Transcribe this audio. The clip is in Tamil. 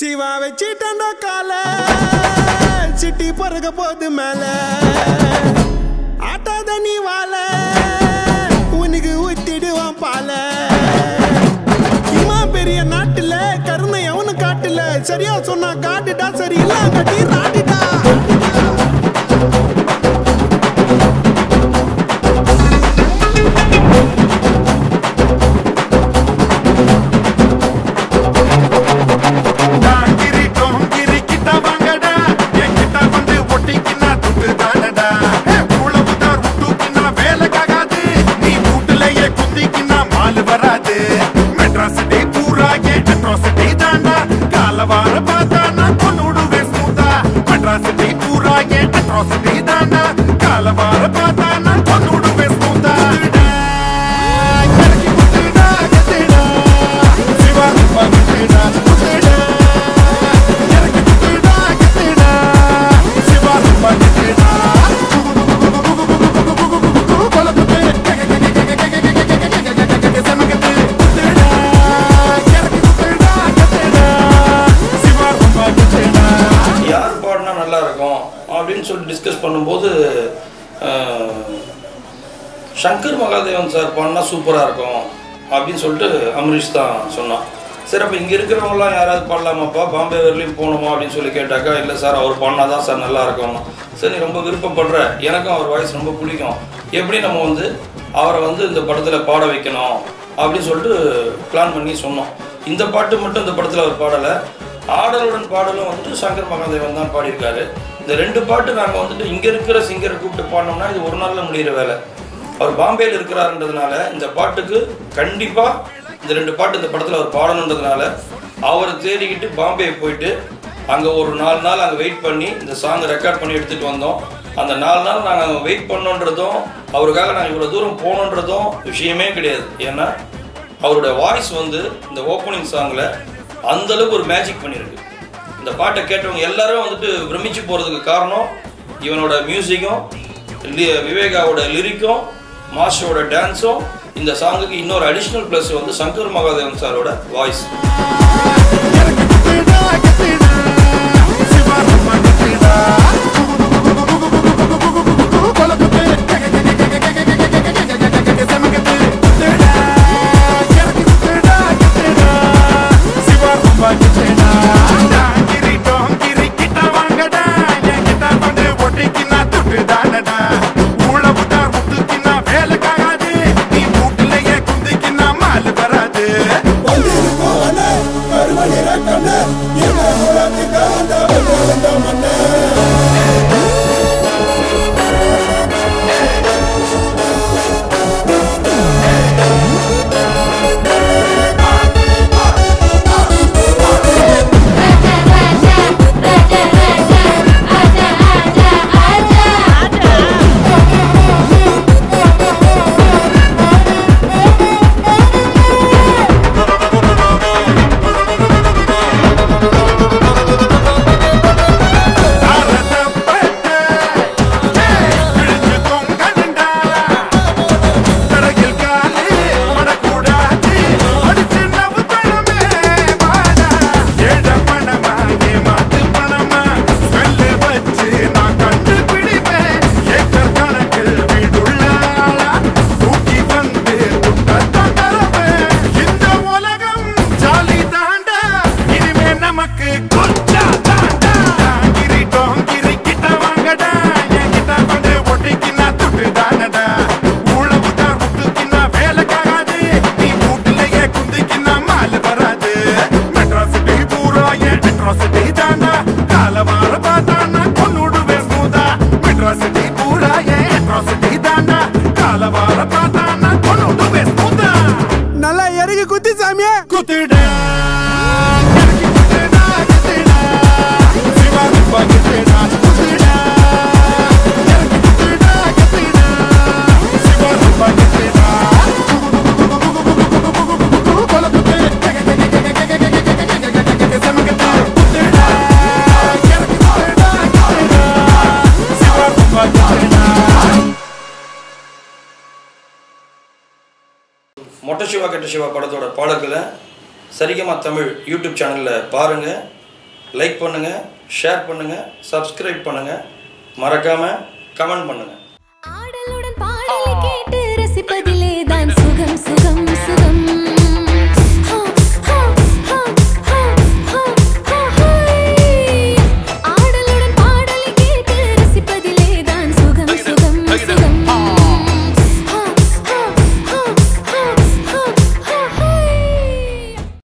சிவா வச்சிட்டா கால சிட்டி பறக்க போது மேல ஆட்டாத நீ வாழ உனக்கு ஊத்திடுவான் பால இம்மா பெரிய நாட்டுல கருணை எவனு காட்டுல சரியா சொன்னா காட்டுடா சரி இல்ல கட்டி ராட்டிடா டாங்கிரி டோங்கிரி கிட்ட வாங்கடா என்கிட்ட வந்து ஒட்டிக்கினா துட்டு தானடா உழவுதார் விட்டுக்கினா வேலைக்காகாது நீ வீட்டுலயே குந்திக்கினா மால் வராது மெட்ராசிட்டி பூரா ஏன் அட்ராசிட்டி தாண்டா காலவார பார்த்தா நான் கொன்னுடுவேன் ஸ்மூத்தா மெட்ராசிட்டி பூரா ஏன் அட்ராசிட்டி தாண்டா காலவார பார்த்தா நான் கொன்னுடுவேன் ஸ்மூத்தா இறக்கி குத்துடா கத்துடா சிவா ரூபா கத்துடா குத்துடா இறக்கி குத்துடா கத்துடா சிவா ரூபா கத்துடா யார் பாடினா நல்லா இருக்கும் அப்படின்னு சொல்லி டிஸ்கஸ் பண்ணும்போது அஹ், சங்கர் மகாதேவன் சார் பாடினா சூப்பராக இருக்கும் அப்படின்னு சொல்லிட்டு அமரீஷ் தான் சொன்னான் சரி அப்போ இங்கே இருக்கிறவங்களாம் யாராவது பாடலாமாப்பா பாம்பே வரலையும் போகணுமா அப்படின்னு சொல்லி கேட்டாக்கா இல்லை சார் அவர் பாடினா தான் சார் நல்லா இருக்கும் சரி நீ ரொம்ப விருப்பப்படுற எனக்கும் அவர் வாய்ஸ் ரொம்ப பிடிக்கும் எப்படி நம்ம வந்து அவரை வந்து இந்த படத்தில் பாட வைக்கணும் அப்படின்னு சொல்லிட்டு பிளான் பண்ணி சொன்னோம் இந்த பாட்டு மட்டும் இந்த படத்தில் அவர் பாடலை ஆடலுடன் பாடலும் வந்துட்டு சங்கர் மகாதேவன் தான் பாடியிருக்காரு இந்த ரெண்டு பாட்டு நாங்கள் வந்துட்டு இங்கே இருக்கிற சிங்கரை கூப்பிட்டு பாடினோம்னா இது ஒரு நாளில் முடிகிற வேலை அவர் பாம்பேயில் இருக்கிறாருன்றதுனால இந்த பாட்டுக்கு கண்டிப்பாக இந்த ரெண்டு பாட்டு இந்த படத்தில் அவர் பாடணுன்றதுனால அவரை தேடிக்கிட்டு பாம்பே போயிட்டு அங்கே ஒரு நாலு நாள் அங்கே வெயிட் பண்ணி இந்த சாங்கை ரெக்கார்ட் பண்ணி எடுத்துகிட்டு வந்தோம் அந்த நாலு நாள் நாங்கள் அங்கே வெயிட் பண்ணோன்றதும் அவருக்காக நாங்கள் இவ்வளோ தூரம் போகணுன்றதும் விஷயமே கிடையாது ஏன்னா அவருடைய வாய்ஸ் வந்து இந்த ஓப்பனிங் சாங்கில் அந்த அளவுக்கு ஒரு மேஜிக் பண்ணியிருக்கு இந்த பாட்டை கேட்டவங்க எல்லாரும் வந்துட்டு பிரமிச்சு போகிறதுக்கு காரணம் இவனோட மியூசிக்கும் விவேகாவோட லிரிக்கும் மாஸ்டரோட டான்ஸும் இந்த சாங்குக்கு இன்னொரு அடிஷ்னல் ப்ளஸ் வந்து சங்கர் மகாதேவன் சாரோட வாய்ஸ் வராது இந்த உலகம் ஜாலி தாண்டா இனிமே நமக்கு கொச்சா தாண்டா டாங்கிரி டோங்கிரி கிட்ட வாங்கடா என்கிட்ட வந்து ஒட்டிக்கினா துட்டு தானடா உழவுதா விட்டுக்கினா வேலைக்காகாது நீ வீட்டுலயே குந்திக்கினா மால் வராது மெட்ராசிட்டி பூரா என் அட்ராசிட்டி தாண்டா காலவார பார்த்தானா கொன்னுடுவேன் ஸ்மூதா மெட்ராசிட்டி பூரா என் அட்ராசிட்டி தாண்டா காலவார பார்த்தானா கொன்னுடுவேன் ஸ்மூதா நல்லா இறங்கி குத்தி சாமியே குத்துடா இறக்கி குத்துடா குத்துடா சிவா ரூபா குத்துடா குத்துடா இறக்கி குத்துடா குத்துடா சிவா ரூபா குத்துடா கொல குத்து சமகத்து குத்துடா இறக்கி குத்துடா குத்துடா சிவா ரூபா குத்துடா மொட்டை சிவா கெட்ட சிவா படத்தோட பாடல்களை சரிகமா தமிழ் யூடியூப் சேனலில் பாருங்கள் லைக் பண்ணுங்கள் ஷேர் பண்ணுங்கள் சப்ஸ்கிரைப் பண்ணுங்கள் மறக்காமல் கமெண்ட் பண்ணுங்கள்